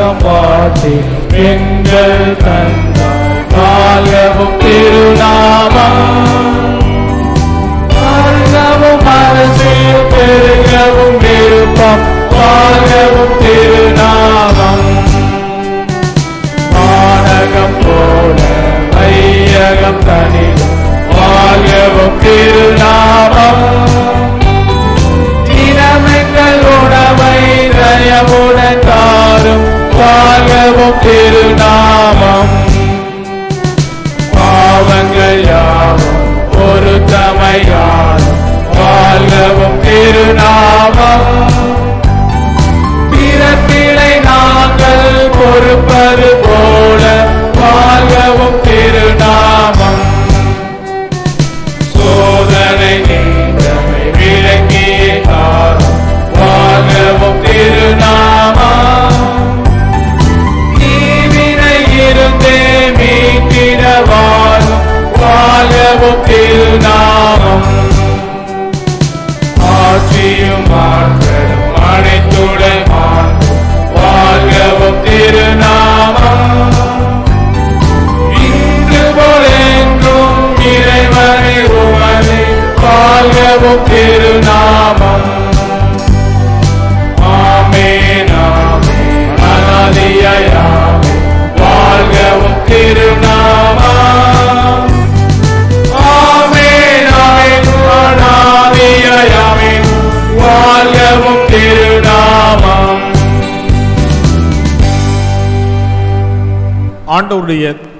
வானகம் வாட்டி எங்கள் தந்தாய் வாழ்கவும் திருநாமம் வாழ்கவும் அரசில் பெருகவும் விருப்பம் வாழ்கவும் திருநாமம் வானகம் போல வையகம் தனிலும் வாழ்கவும் திருநாமம் தினமெங்கள் உணவை தயவுடன் தாரும் வாழ்கவும் திருநாமம் பாவங்கள் யாவும் ஒரு தமையாலும் வாழ்கவும் திருநாமம் பிறப்பிலை நாங்கள் பொறுப்பது போல வாழ்கவும் திருநாமம் சோதனை நீந்தமை விளக்கிய காலம் வாழ்கவும் திருநாமம் தீவினை இருந்தே மீட்டிட வாழும் வாழ்கவும் திருநாமம் ஆட்சியும் ஆண்களும் அனைத்துடன் ஆண்டும் வாழ்கவும் திருநாமம் இன்று போலென்றும் இறைவனை உமது வாழ்கவும் திருநாமம் ஆமென் ஆமென் அனாதியாயாமே வாழ்கவும் திருநாமம் ஆமென் ஆமென் அனாதியாயாமே வாழ்கவும் திருநாமம் ஆண்டவருடைய